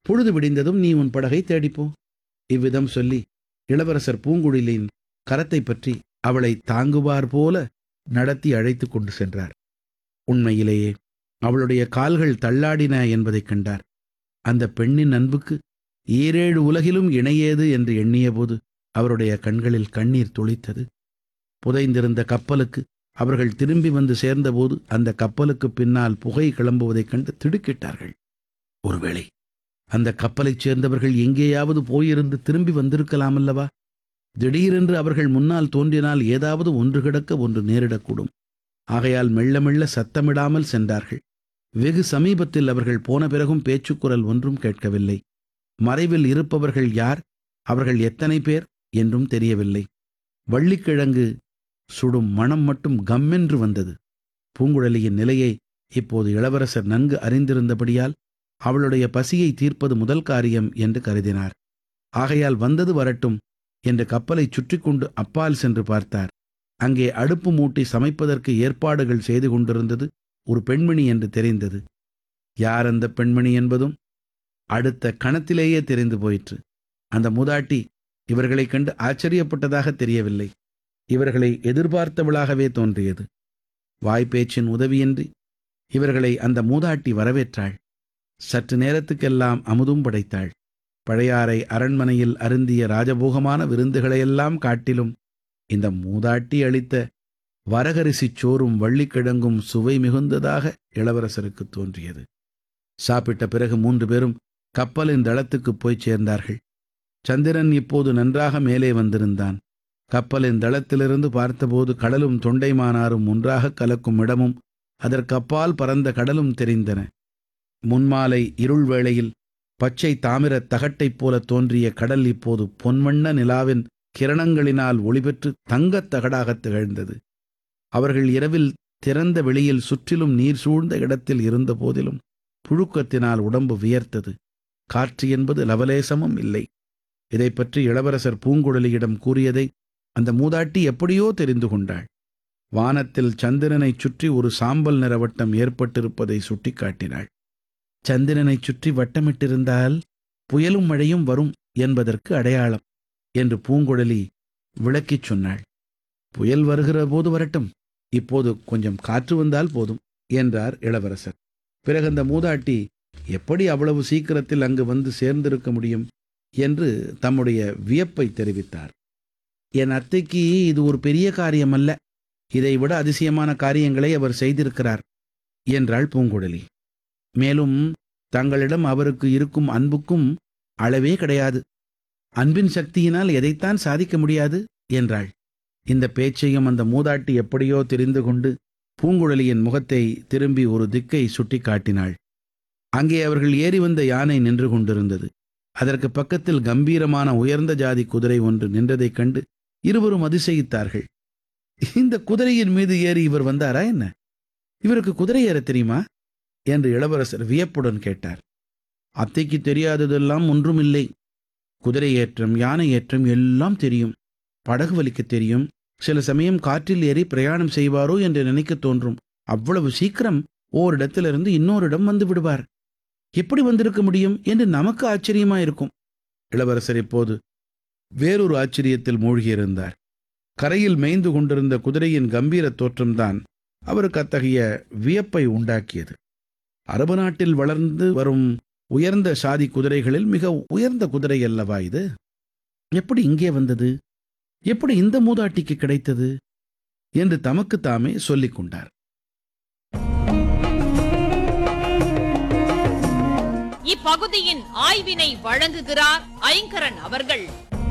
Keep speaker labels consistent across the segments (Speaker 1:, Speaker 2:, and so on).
Speaker 1: பொழுது விடிந்ததும் நீ உன் படகை தேடிப்போ இவ்விதம் சொல்லி இளவரசர் பூங்குழலியின் கரத்தை பற்றி அவளை தாங்குவார் போல நடத்தி அழைத்து கொண்டு சென்றார் உண்மையிலேயே அவளுடைய கால்கள் தள்ளாடின என்பதைக் கண்டார் அந்த பெண்ணின் அன்புக்கு ஈரேழு உலகிலும் இணையேது என்று எண்ணியபோது அவருடைய கண்களில் கண்ணீர் துளித்தது புதைந்திருந்த கப்பலுக்கு அவர்கள் திரும்பி வந்து சேர்ந்தபோது அந்த கப்பலுக்கு பின்னால் புகை கிளம்புவதைக் கண்டு திடுக்கிட்டார்கள் ஒருவேளை அந்த கப்பலைச் சேர்ந்தவர்கள் எங்கேயாவது போயிருந்து திரும்பி வந்திருக்கலாம் அல்லவா திடீரென்று அவர்கள் முன்னால் தோன்றினால் ஏதாவது ஒன்று கிடக்க ஒன்று நேரிடக்கூடும் ஆகையால் மெல்ல மெல்ல சத்தமிடாமல் சென்றார்கள் வெகு சமீபத்தில் அவர்கள் போன பிறகும் பேச்சுக்குரல் ஒன்றும் கேட்கவில்லை மறைவில் இருப்பவர்கள் யார் அவர்கள் எத்தனை பேர் என்றும் தெரியவில்லை வள்ளிக்கிழங்கு சுடும் மணம் மட்டும் கம்மென்று வந்தது பூங்குழலியின் நிலையை இப்போது இளவரசர் நன்கு அறிந்திருந்தபடியால் அவளுடைய பசியை தீர்ப்பது முதல் காரியம் என்று கருதினார் ஆகையால் வந்தது வரட்டும் என்று கப்பலை சுற்றி கொண்டு அப்பால் சென்று பார்த்தார் அங்கே அடுப்பு மூட்டி சமைப்பதற்கு ஏற்பாடுகள் செய்து கொண்டிருந்தது ஒரு பெண்மணி என்று தெரிந்தது யார் அந்த பெண்மணி என்பதும் அடுத்த கணத்திலேயே தெரிந்து போயிற்று அந்த மூதாட்டி இவர்களைக் கண்டு ஆச்சரியப்பட்டதாக தெரியவில்லை இவர்களை எதிர்பார்த்தவளாகவே தோன்றியது வாய்ப்பேச்சின் உதவியின்றி இவர்களை அந்த மூதாட்டி வரவேற்றாள் சற்று நேரத்துக்கெல்லாம் அமுதும் படைத்தாள் பழையாறை அரண்மனையில் அருந்திய ராஜபோகமான விருந்துகளையெல்லாம் காட்டிலும் இந்த மூதாட்டி அளித்த வரகரிசிச் சோறும் வள்ளிக்கிழங்கும் சுவை மிகுந்ததாக இளவரசருக்கு தோன்றியது சாப்பிட்ட பிறகு மூன்று பேரும் கப்பலின் தளத்துக்குப் போய் சேர்ந்தார்கள் சந்திரன் இப்போது நன்றாக மேலே வந்திருந்தான் கப்பலின் தளத்திலிருந்து பார்த்தபோது கடலும் தொண்டைமானாரும் ஒன்றாக கலக்கும் இடமும் அதற்கப்பால் பறந்த கடலும் தெரிந்தன முன்மாலை இருள் வேளையில் பச்சை தாமிரத் தகட்டைப் போல தோன்றிய கடல் இப்போது பொன்வண்ண நிலாவின் கிரணங்களினால் ஒளிபெற்று தங்கத் தகடாகத் திகழ்ந்தது அவர்கள் இரவில் திறந்த வெளியில் சுற்றிலும் நீர் சூழ்ந்த இடத்தில் இருந்த போதிலும் புழுக்கத்தினால் உடம்பு வியர்த்தது காற்று என்பது லவலேசமும் இல்லை இதை பற்றி இளவரசர் பூங்குழலியிடம் கூறியதை அந்த மூதாட்டி எப்படியோ தெரிந்து கொண்டாள் வானத்தில் சந்திரனைச் சுற்றி ஒரு சாம்பல் நிறவட்டம் ஏற்பட்டிருப்பதை சுட்டிக்காட்டினாள் சந்திரனைச் சுற்றி வட்டமிட்டிருந்தால் புயலும் மழையும் வரும் என்பதற்கு அடையாளம் என்று பூங்குழலி விளக்கிச் சொன்னாள் புயல் வருகிற போது வரட்டும் இப்போது கொஞ்சம் காற்று வந்தால் போதும் என்றார் இளவரசர் பிறகு அந்த மூதாட்டி எப்படி அவ்வளவு சீக்கிரத்தில் அங்கு வந்து சேர்ந்திருக்க முடியும் என்று தம்முடைய வியப்பை தெரிவித்தார் என் அத்தைக்கு இது ஒரு பெரிய காரியம் அல்ல இதைவிட அதிசயமான காரியங்களை அவர் செய்திருக்கிறார் என்றாள் பூங்குழலி மேலும் தங்களிடம் அவருக்கு இருக்கும் அன்புக்கும் அளவே கிடையாது அன்பின் சக்தியினால் எதைத்தான் சாதிக்க முடியாது என்றாள் இந்த பேச்சையும் அந்த மூதாட்டி எப்படியோ தெரிந்து கொண்டு பூங்குழலியின் முகத்தை திரும்பி ஒரு திக்கை சுட்டி காட்டினாள் அங்கே அவர்கள் ஏறி வந்த யானை நின்று கொண்டிருந்தது அதற்கு பக்கத்தில் கம்பீரமான உயர்ந்த ஜாதி குதிரை ஒன்று நின்றதைக் கண்டு இருவரும் அதிசயித்தார்கள் இந்த குதிரையின் மீது ஏறி இவர் வந்தாரா என்ன இவருக்கு குதிரை ஏற தெரியுமா என்று இளவரசர் வியப்புடன் கேட்டார் அத்தைக்கு தெரியாததெல்லாம் ஒன்றும் இல்லை குதிரை ஏற்றம் யானை ஏற்றம் எல்லாம் தெரியும் படகு வலிக்க தெரியும் சில சமயம் காற்றில் ஏறி பிரயாணம் செய்வாரோ என்று நினைக்க தோன்றும் அவ்வளவு சீக்கிரம் ஓரிடத்திலிருந்து இன்னொரு இடம் வந்து விடுவார் எப்படி வந்திருக்க முடியும் என்று நமக்கு ஆச்சரியமா இருக்கும் இளவரசர் இப்போது வேறொரு ஆச்சரியத்தில் மூழ்கியிருந்தார் கரையில் மேய்ந்து கொண்டிருந்த குதிரையின் கம்பீர தோற்றம்தான் அவருக்கு அத்தகைய வியப்பை உண்டாக்கியது அரபு நாட்டில் வளர்ந்து வரும் உயர்ந்த சாதி குதிரைகளில் மிக உயர்ந்த குதிரை அல்லவா இது எப்படி இங்கே வந்தது எப்படி இந்த மூதாட்டிக்கு கிடைத்தது என்று தமக்கு தாமே சொல்லிக் கொண்டார்
Speaker 2: இப்பகுதியின் ஆய்வினை வழங்குகிறார் ஐங்கரன் அவர்கள்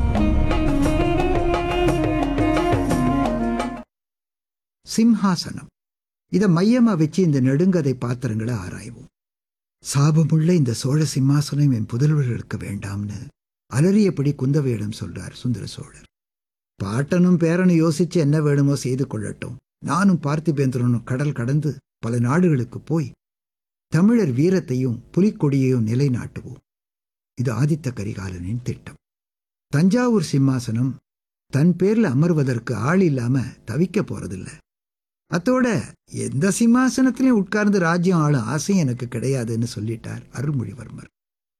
Speaker 3: சிம்ஹாசனம் இதை மையமா வச்சு இந்த நெடுங்கதை பாத்திரங்களை ஆராய்வோம் சாபமுள்ள இந்த சோழ சிம்மாசனம் என் புதல்வர்களுக்கு வேண்டாம்னு அலறியபடி குந்தவையிடம் சொல்றார் சுந்தர சோழர் பாட்டனும் பேரனும் யோசிச்சு என்ன வேணுமோ செய்து கொள்ளட்டும் நானும் பார்த்திபேந்திரனும் கடல் கடந்து பல நாடுகளுக்கு போய் தமிழர் வீரத்தையும் புலிக்கொடியையும் நிலைநாட்டுவோம் இது ஆதித்த கரிகாலனின் திட்டம் தஞ்சாவூர் சிம்மாசனம் தன் பேர்ல அமர்வதற்கு ஆள் இல்லாம தவிக்க போறதில்ல அத்தோட எந்த சிம்மாசனத்திலையும் உட்கார்ந்து ராஜ்யம் ஆளும் ஆசை எனக்கு கிடையாதுன்னு சொல்லிட்டார் அருள்மொழிவர்மர்